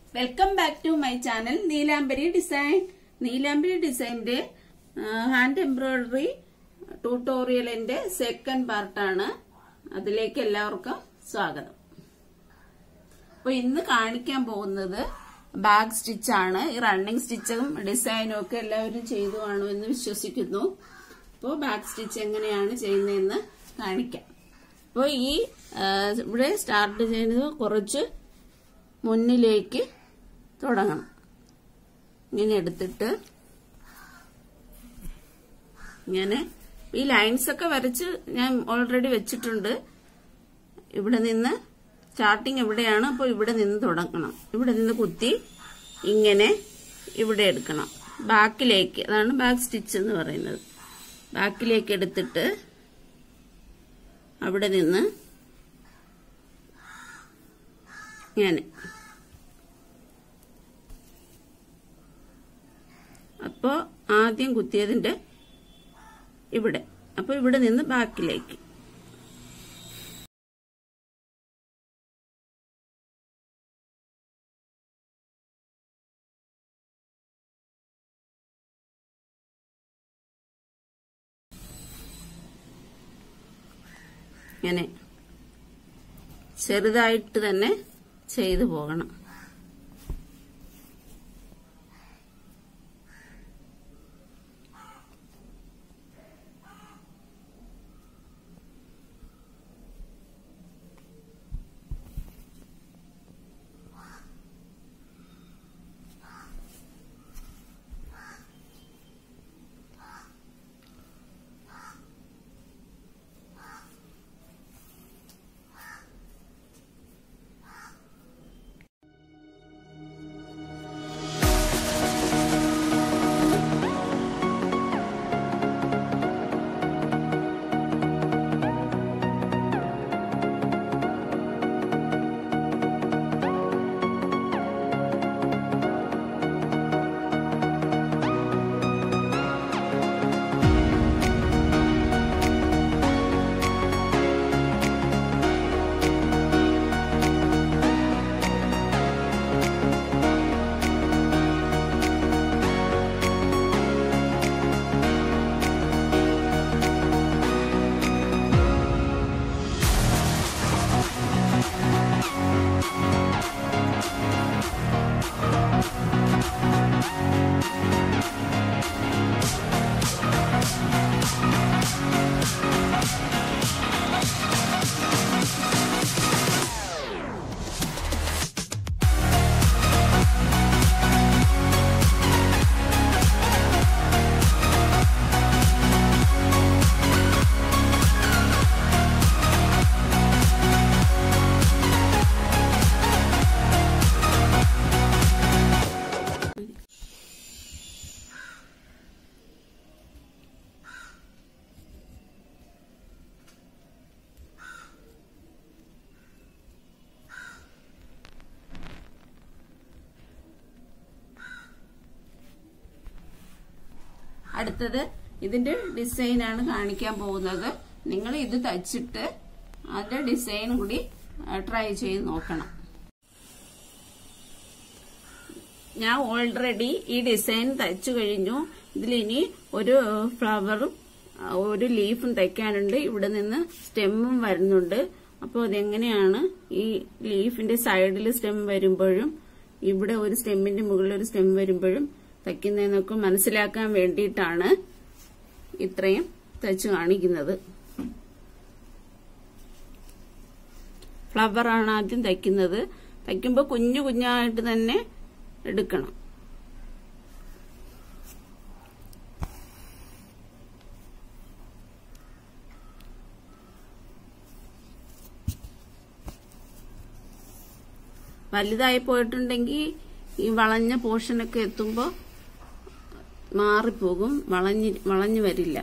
Welcome back to my channel Neelambari design Neelambari ഡിസൈന്റെ hand embroidery ട്യൂട്ടോറിയലിന്റെ second പാർട്ടാണ് അതിലേക്ക് എല്ലാവർക്കും സ്വാഗതം അപ്പൊ ഇന്ന് കാണിക്കാൻ പോകുന്നത് ബാഗ് സ്റ്റിച്ച് ആണ് ഈ റണ്ണിങ് സ്റ്റിച്ചും ഡിസൈനും ഒക്കെ എല്ലാവരും ചെയ്തു കാണുമെന്ന് വിശ്വസിക്കുന്നു അപ്പോൾ ബാഗ് സ്റ്റിച്ച് എങ്ങനെയാണ് ചെയ്യുന്നതെന്ന് കാണിക്കാം അപ്പോൾ ഈ ആ, ഇവിടെ സ്റ്റാർട്ട് ചെയ്യുന്നത് കുറച്ച് മുന്നിലേക്ക് തുടങ്ങണം ഇങ്ങനെ എടുത്തിട്ട് ഇങ്ങനെ ഈ ലൈൻസ് ഒക്കെ വരച്ച് ഞാൻ ഓൾറെഡി വെച്ചിട്ടുണ്ട് ഇവിടെ നിന്ന് സ്റ്റാർട്ടിങ് ഇവിടെയാണ് അപ്പോൾ ഇവിടെ നിന്ന് തുടങ്ങണം ഇവിടെ നിന്ന് കുത്തി ഇങ്ങനെ ഇവിടെ എടുക്കണം ബാക്കിലേക്ക് അതാണ് ബാക്ക് സ്റ്റിച്ച് എന്ന് പറയുന്നത് ബാക്കിലേക്ക് എടുത്തിട്ട് അവിടെ നിന്ന് ഇങ്ങനെ അപ്പോൾ ആദ്യം കുത്തിയതിന്റെ ഇവിടെ അപ്പോൾ ഇവിടെ നിന്ന് ബാക്കിലേക്ക് ഇങ്ങനെ ചെറുതായിട്ട് തന്നെ ചെയ്തു പോകണം അടുത്തത് ഇതിന്റെ ഡിസൈൻ ആണ് കാണിക്കാൻ പോകുന്നത് നിങ്ങൾ ഇത് തച്ചിട്ട് അതിന്റെ ഡിസൈൻ കൂടി ട്രൈ ചെയ്ത് നോക്കണം ഞാൻ ഓൾറെഡി ഈ ഡിസൈൻ തച്ചു കഴിഞ്ഞു ഇതിലിനി ഒരു ഫ്ലവറും ഒരു ലീഫും തയ്ക്കാനുണ്ട് ഇവിടെ നിന്ന് സ്റ്റെമ്മും വരുന്നുണ്ട് അപ്പോൾ അതെങ്ങനെയാണ് ഈ ലീഫിന്റെ സൈഡിൽ സ്റ്റെം വരുമ്പോഴും ഇവിടെ ഒരു സ്റ്റെമ്മിന്റെ മുകളിൽ ഒരു സ്റ്റെം വരുമ്പോഴും തയ്ക്കുന്നതെന്നൊക്കെ മനസ്സിലാക്കാൻ വേണ്ടിയിട്ടാണ് ഇത്രയും തച്ചു കാണിക്കുന്നത് ഫ്ലവറാണ് ആദ്യം തയ്ക്കുന്നത് തയ്ക്കുമ്പോൾ കുഞ്ഞു കുഞ്ഞായിട്ട് തന്നെ എടുക്കണം വലുതായി പോയിട്ടുണ്ടെങ്കിൽ ഈ വളഞ്ഞ പോർഷനൊക്കെ എത്തുമ്പോൾ മാറിപ്പോകും വളഞ്ഞ് വളഞ്ഞു വരില്ല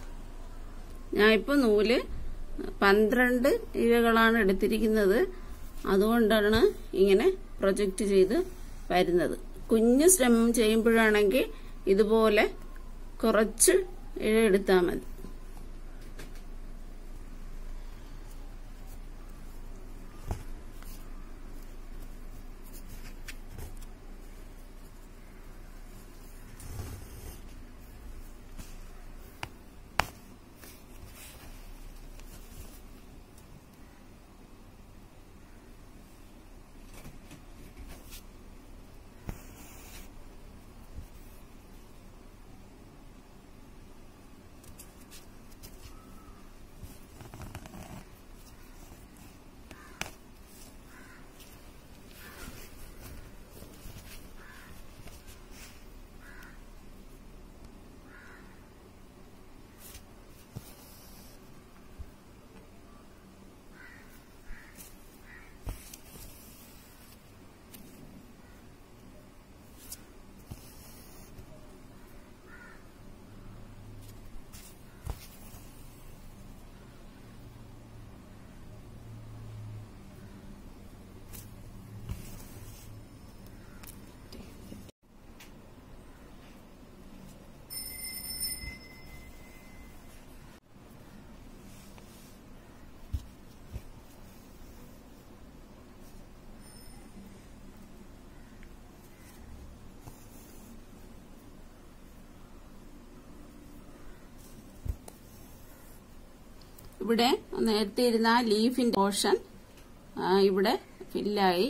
ഞാൻ ഇപ്പോൾ നൂല് പന്ത്രണ്ട് ഇഴകളാണ് എടുത്തിരിക്കുന്നത് അതുകൊണ്ടാണ് ഇങ്ങനെ പ്രൊജക്റ്റ് ചെയ്ത് വരുന്നത് കുഞ്ഞ് സ്റ്റെം ചെയ്യുമ്പോഴാണെങ്കിൽ ഇതുപോലെ കുറച്ച് ഇഴ എടുത്താൽ മതി ഇവിടെ നേരത്തെ ഇരുന്ന ആ ലീഫിന്റെ പോർഷൻ ഇവിടെ ഫില്ലായി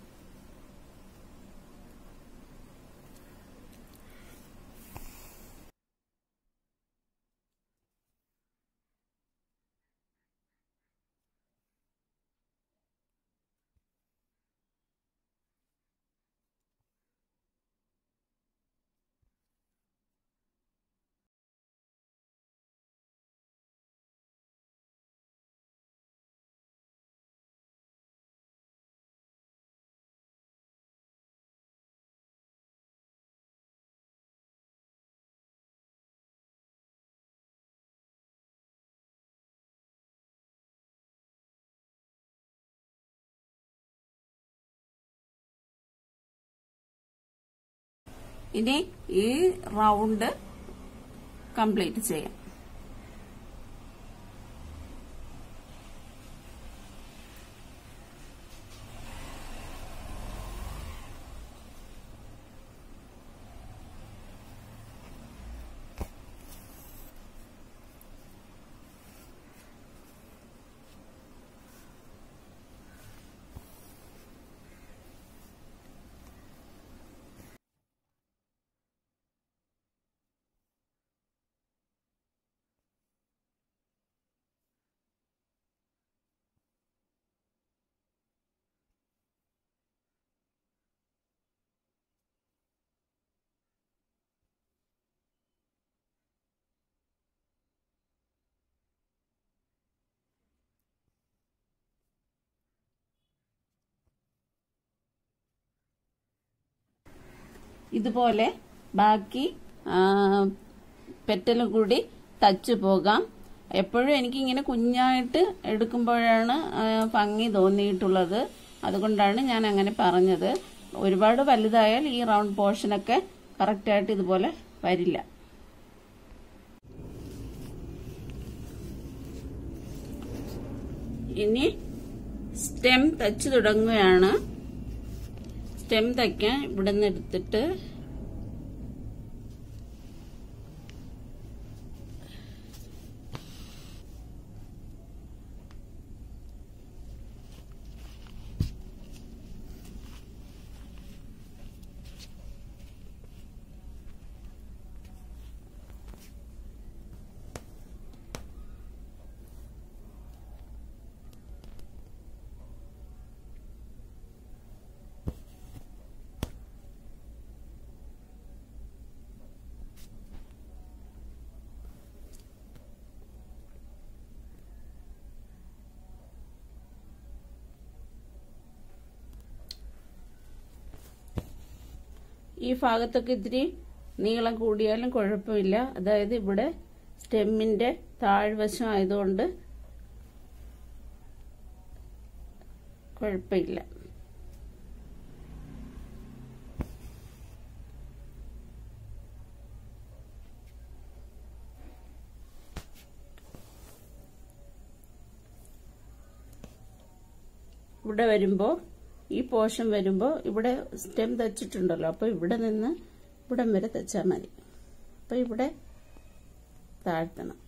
ഇനി ഈ റൗണ്ട് കംപ്ലീറ്റ് ചെയ്യാം ഇതുപോലെ ബാക്കി പെറ്റലും കൂടി തച്ചു പോകാം എപ്പോഴും എനിക്കിങ്ങനെ കുഞ്ഞായിട്ട് എടുക്കുമ്പോഴാണ് ആ, ഭംഗി തോന്നിയിട്ടുള്ളത് അതുകൊണ്ടാണ് ഞാൻ അങ്ങനെ പറഞ്ഞത് ഒരുപാട് വലുതായാൽ ഈ റൗണ്ട് പോർഷനൊക്കെ കറക്റ്റായിട്ട് ഇതുപോലെ വരില്ല ഇനി സ്റ്റെം തച്ചു തുടങ്ങുകയാണ് സ്റ്റെം തയ്ക്കാൻ ഇവിടെ നിന്ന് എടുത്തിട്ട് ഈ ഭാഗത്തൊക്കെ ഇത്തിരി നീളം കൂടിയാലും കുഴപ്പമില്ല അതായത് ഇവിടെ സ്റ്റെമ്മിന്റെ താഴ്വശം ആയതുകൊണ്ട് കുഴപ്പമില്ല ഇവിടെ വരുമ്പോൾ ഈ പോർഷൻ വരുമ്പോൾ ഇവിടെ സ്റ്റെം തച്ചിട്ടുണ്ടല്ലോ അപ്പോൾ ഇവിടെ നിന്ന് ഇവിടം വരെ തച്ചാൽ മതി അപ്പോൾ ഇവിടെ താഴ്ത്തണം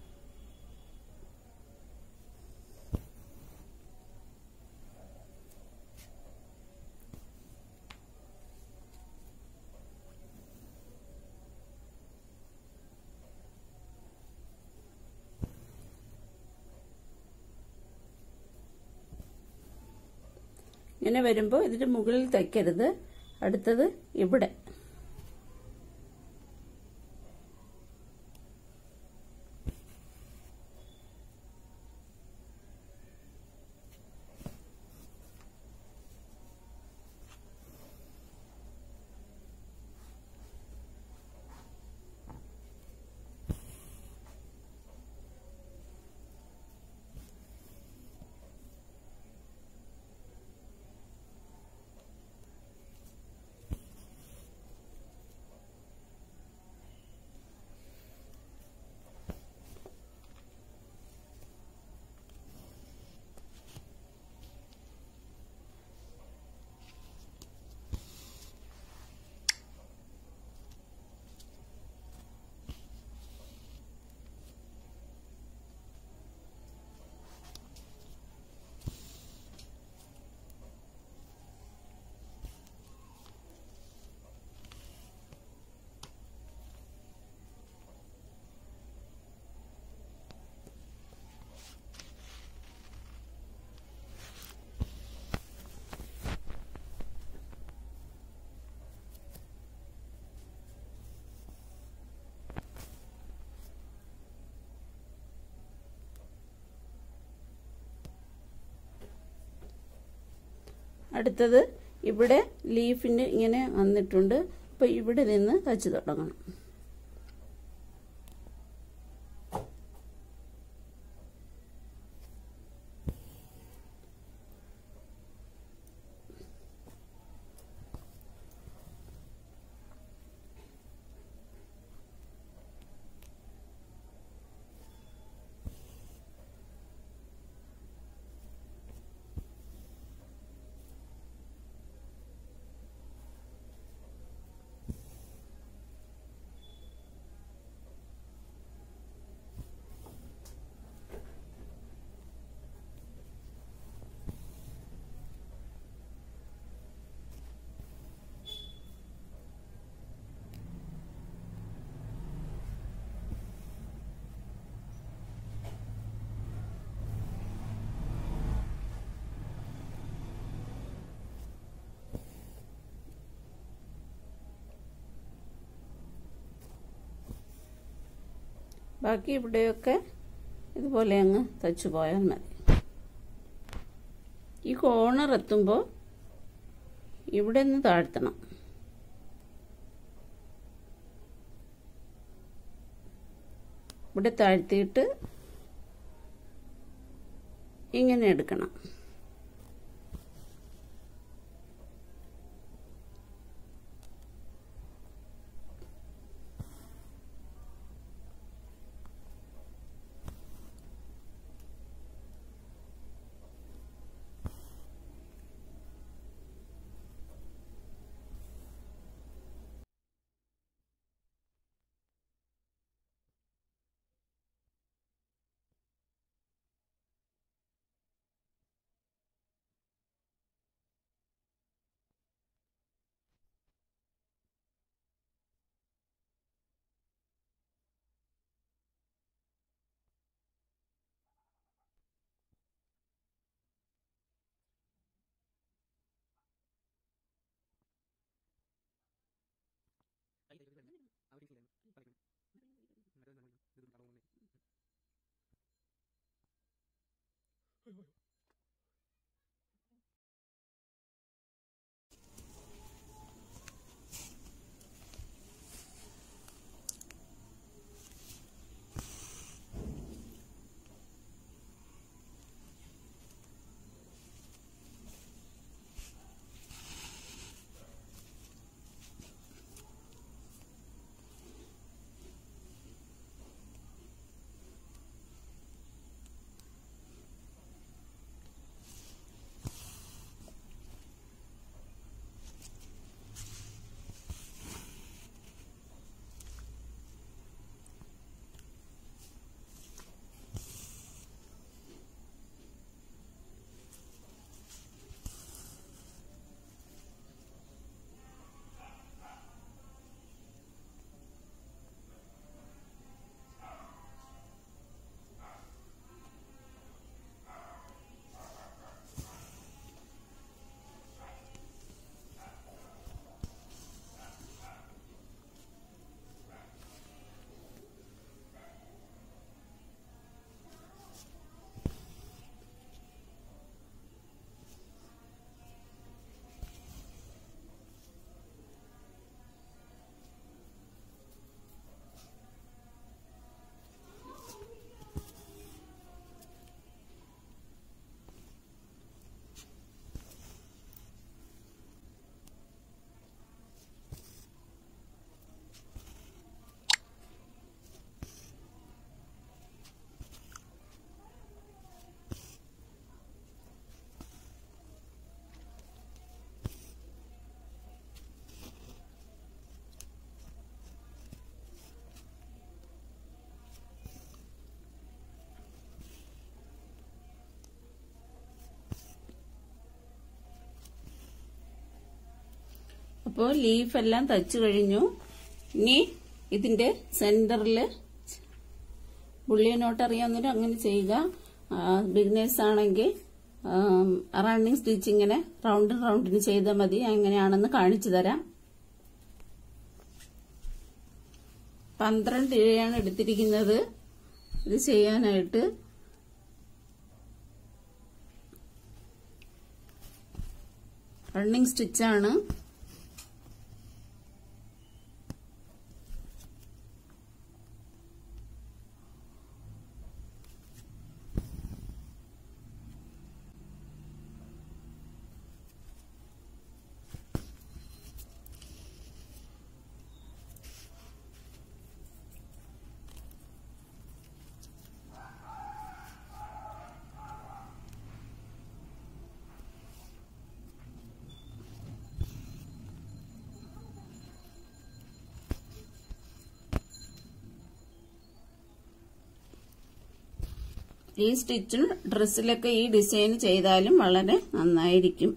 ഇങ്ങനെ വരുമ്പോൾ ഇതിന്റെ മുകളിൽ തയ്ക്കരുത് അടുത്തത് ഇവിടെ അടുത്തത് ഇവിടെ ലീഫിന് ഇങ്ങനെ വന്നിട്ടുണ്ട് അപ്പോൾ ഇവിടെ നിന്ന് തച്ച് തുടങ്ങണം ബാക്കി ഇവിടെയൊക്കെ ഇതുപോലെ അങ്ങ് തച്ചു പോയാൽ മതി ഈ കോണർ എത്തുമ്പോൾ ഇവിടെ നിന്ന് താഴ്ത്തണം ഇവിടെ താഴ്ത്തിയിട്ട് ഇങ്ങനെ എടുക്കണം അപ്പോൾ ലീഫ് എല്ലാം തച്ചു കഴിഞ്ഞു ഇനി ഇതിന്റെ സെന്ററിൽ ബുള്ളിയനോട്ട് അറിയാവുന്നവർ അങ്ങനെ ചെയ്യുക ബിഗിനേഴ്സ് ആണെങ്കിൽ റണ്ണിങ് സ്റ്റിച്ച് ഇങ്ങനെ റൗണ്ട് റൗണ്ടിന് ചെയ്താൽ മതി എങ്ങനെയാണെന്ന് കാണിച്ചു തരാം പന്ത്രണ്ട് ഇഴയാണ് എടുത്തിരിക്കുന്നത് ഇത് ചെയ്യാനായിട്ട് റണ്ണിങ് സ്റ്റിച്ചാണ് ഈ സ്റ്റിച്ചും ഡ്രസ്സിലൊക്കെ ഈ ഡിസൈൻ ചെയ്താലും വളരെ നന്നായിരിക്കും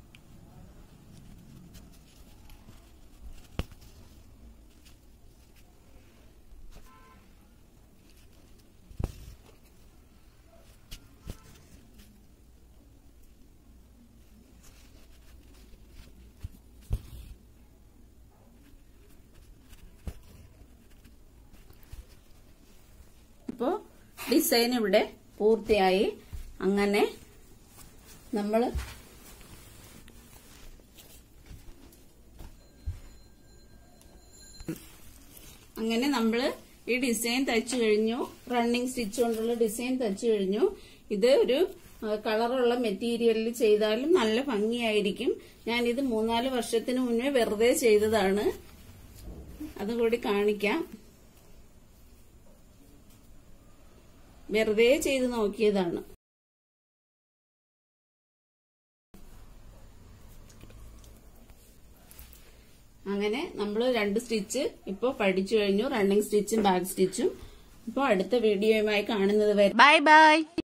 അപ്പോൾ ഡിസൈൻ ഇവിടെ പൂർത്തിയായി അങ്ങനെ നമ്മൾ അങ്ങനെ നമ്മൾ ഈ ഡിസൈൻ തയ്ച്ചു കഴിഞ്ഞു റണ്ണിങ് സ്റ്റിച്ച് കൊണ്ടുള്ള ഡിസൈൻ തയ്ച്ചു കഴിഞ്ഞു ഇത് ഒരു ആ, കളറുള്ള മെറ്റീരിയലിൽ ചെയ്താലും നല്ല ഭംഗിയായിരിക്കും ഞാനിത് മൂന്നാല് വർഷത്തിന് മുന്നേ വെറുതെ ചെയ്തതാണ് അതുകൂടി കാണിക്കാം വെറുതെ ചെയ്ത് നോക്കിയതാണ് അങ്ങനെ നമ്മൾ രണ്ട് സ്റ്റിച്ച് ഇപ്പോൾ പഠിച്ചു കഴിഞ്ഞു റണ്ണിങ് സ്റ്റിച്ചും ബാക്ക് സ്റ്റിച്ചും ഇപ്പോൾ അടുത്ത വീഡിയോയുമായി കാണുന്നത് വരെ Bye bye.